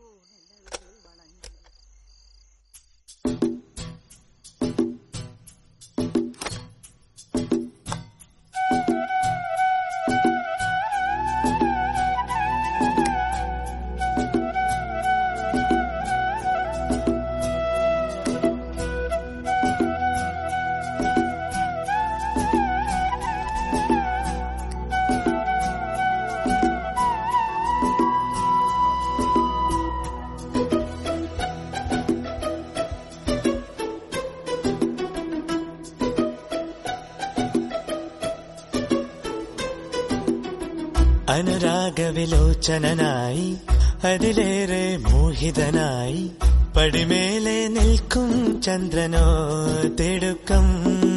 അനുരാഗവിലോചനായി അതിലേറെ മോഹിതനായി പടിമേലെ നിൽക്കും ചന്ദ്രനോ തിടുക്കം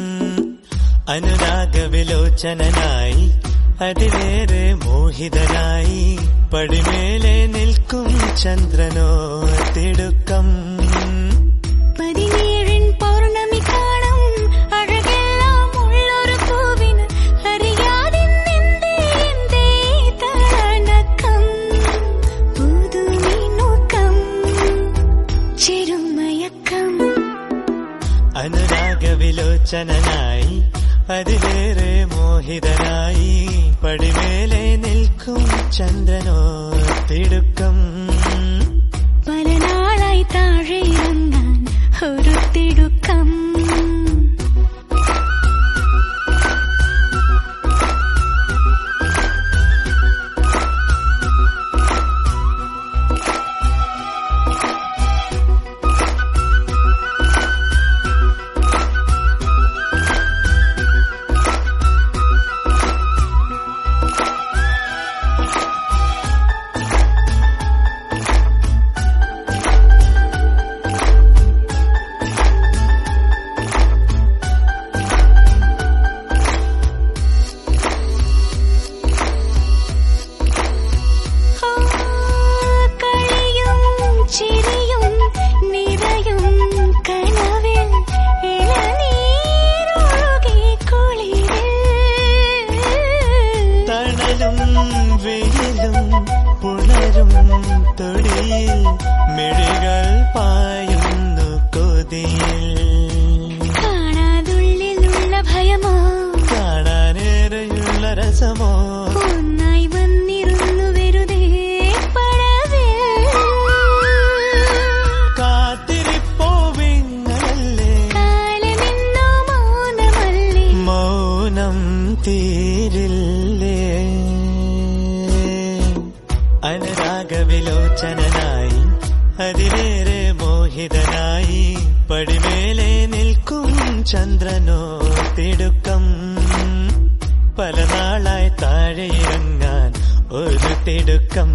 അനുരാഗവിലോചനായി അതിലേറെ മോഹിതനായി പടിമേലെ നിൽക്കും ചന്ദ്രനോ തിടുക്കം പതിനേഴിൻ പൗർണമി കാണും അഴകെല്ലാം ഉള്ളൊരു പൂവിന് അറിയാതിന്നെന്തേ എന്തേ തളർന്നക്കം പുതുമിനുക്കം ചെറുമയക്കം അനുരാഗവിലോചനായി അതിലേറെ മോഹിതനായി പടിമേലെ നിൽക്കും ചന്ദ്രനോ തിടുക്കം പല നാളായി താഴെ ഇറങ്ങാൻ ഒരു തിടുക്കം ആ, കളിയും ചിരിയും നിറയും കനവിൽ ഇളനീരൊഴുകി കുളിരിൽ തണലും വെയിലും പുണരും തൊടിയിൽ മിഴികൾ പായുന്നു കൊതിയിൽ കാണാതുള്ളിലുള്ള ഭയമോ കാണാനേറെയുള്ള രസമോ ഒന്നായി വന്നിരുന്നു വെറുതെ പടവിൽ കാത്തിരിപ്പോ വിങ്ങലല്ലേ കാലമെന്നോ മൗനമല്ലേ മൗനം തീരില്ലേ അനുരാഗവിലോചനായി അതിലേറെ മോഹിതനായി പടിമേലെ നിൽക്കും ചന്ദ്രനോ തിടുക്കം പല നാളായി താഴെ ഇറങ്ങാൻ ഒരു തിടുക്കം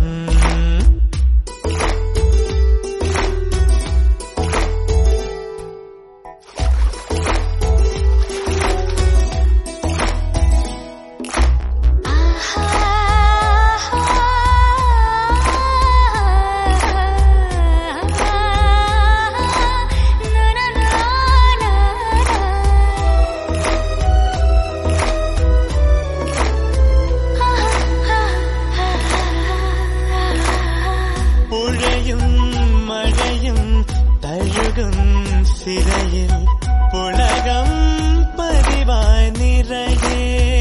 പുഴയും മഴയും തഴുകും സിരയിൽ പുളകം പതിവായി നിറയേ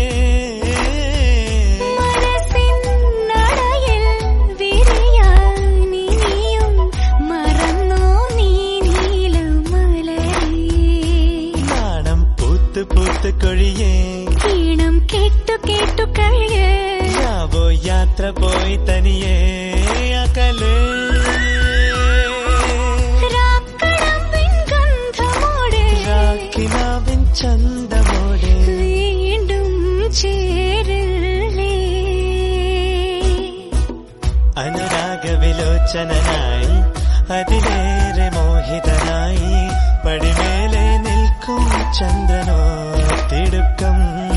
മനസ്സിൻ നടയിൽ വിരിയാനിനിയും മറന്നോ നീ നീലമലരേ നാണം പൂത്ത് പൂത്ത് കൊഴിയേ ഈണം കേട്ടു കേട്ടു കഴിയേ ഞാവോ യാത്ര പോയി തനിയേ അകലേ രാക്കടമ്പിൻ ഗന്ധമോടെ രാക്കിനാവിൻ ചന്തമോടെ വീണ്ടും ചേരില്ലേ അനുരാഗവിലോചനായി അതിലേറെ മോഹിതനായി പടിമേലെ നിൽക്കും ചന്ദ്രനോ തിടുക്കം